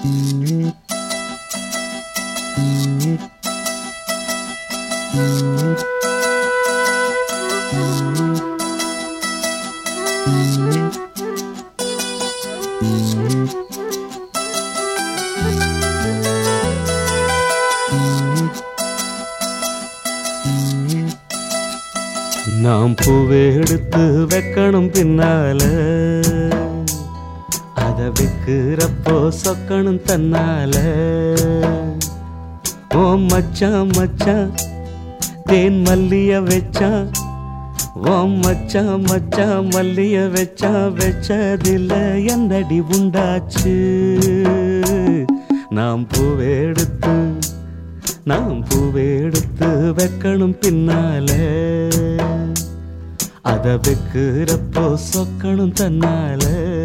நாம் பூவை எடுத்து வைக்கணும் பின்னால அத வைக்கிறப்போ சொக்கணும் தன்னால ஓ மச்சான் மச்சான் தேன் மல்லிய வச்சான் ஓ மச்சான் மச்சான் மல்லிய வச்சா வச்சதில்ல என்னடி உண்டாச்சு நாம் பூவை எடுத்து நாம் பூவை எடுத்து வைக்கணும் பின்னால அத வைக்கிறப்போ சொக்கணும் தன்னால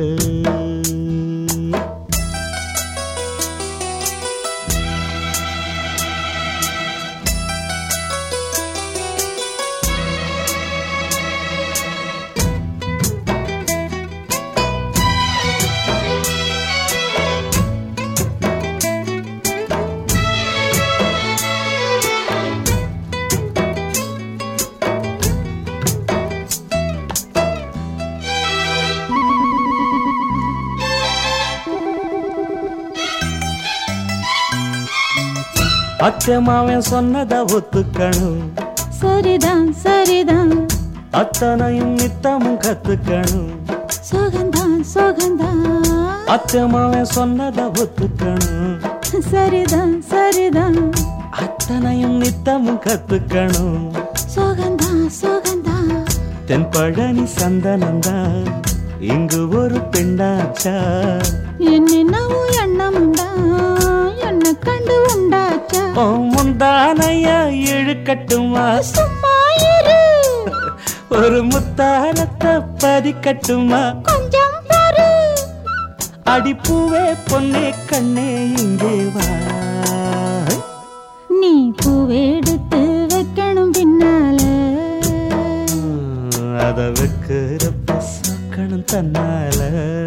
அத்தை மாவன் சொன்னதை ஒத்துக்கணும் சரிதான் சரிதான் அத்தனையும் நித்தமும் கத்துக்கணும் சோகந்தான் சோகந்தான் அத்தை மாவன் சொன்னதை ஒத்துக்கணும் சரிதான் சரிதான் அத்தனையும் நித்தமும் கத்துக்கணும் சோகந்தான் சோகந்தான் தென்பழனி சந்தனந்தான் இங்கு ஒரு பெண்ணாச்சா என்னென்னவோ எண்ணமுண்டா என்ன கண்டு உண்டாச்சா ஓ முந்தானையா இழுக்கட்டுமா சும்மா இரு ஒரு முத்தாரத்தை பதிக்கட்டுமா கொஞ்சம் பாரு அடிப்பூவே பொன்னே கண்ணே இங்கே வா நீ பூவெடுத்து வைக்கணும் பின்னால அத வைக்கிறப்ப சொக்கணும் தன்னால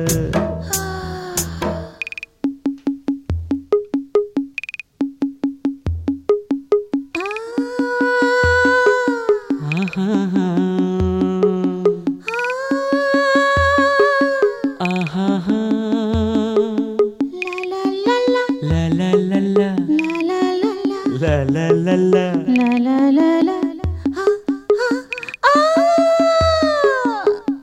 ஆஹா ஆஹா லா லா லா லா லா லா லா லா லா லா லா லா லா லா லா லா La la la la la. Ah, ah, ah.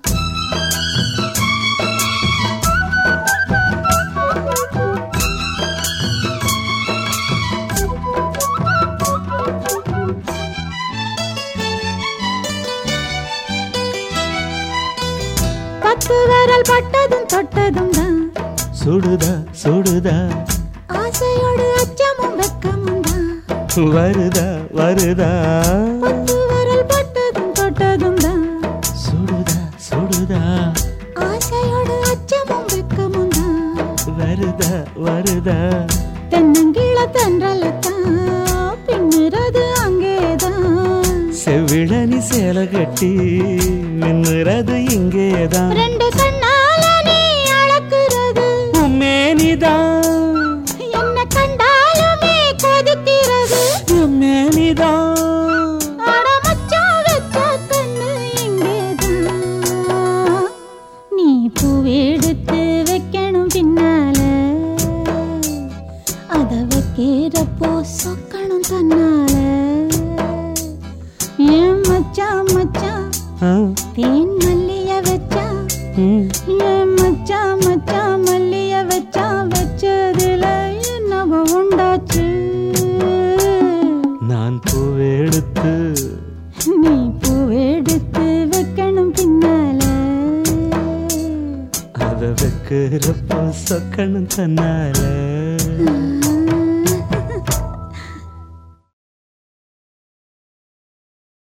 பத்து விரல் பட்டதும் தொட்டதும் தான் சுடுதா சுடுதா ஆசையோடு அச்சமும் வெக்கமும் தான் வருதா வருதா பத்து விரல் பட்டதும் தொட்டதும் தான் சுடுதா சுடுதா ஆசையோடு அச்சமும் வெக்கமும் தான் வருதா வருதா தென்னங்கீழ தென்றலத்தான் பின்னுறது அங்கேதான் செவிழனி சேலை கட்டி மின்னுறது இங்கேதான் ரெண்டு கண்ணால நீ அளக்குறது உம்மேனிதான் என்ன கண்டாலுமே கொதிக்கிறது உம்மேனிதான் அட மச்சான் வச்ச கண்ணு இங்கேதான் நீ பூவெடுத்து வைக்கணும் பின்னால அத வைக்கிறப்போ சொக்கணும் தன்னால ஏன் மச்சான் மச்சான் ஆ, தேன் மல்லிய வச்சா ம். ஏன் மச்சான் மச்சான் மல்லிய வச்சா வச்சதுல என்னவோ உண்டாச்சு நான் பூவெடுத்து நீ பூவெடுத்து வைக்கணும் பின்னால அத வைக்கிறப்போ சொக்கணும் தன்னால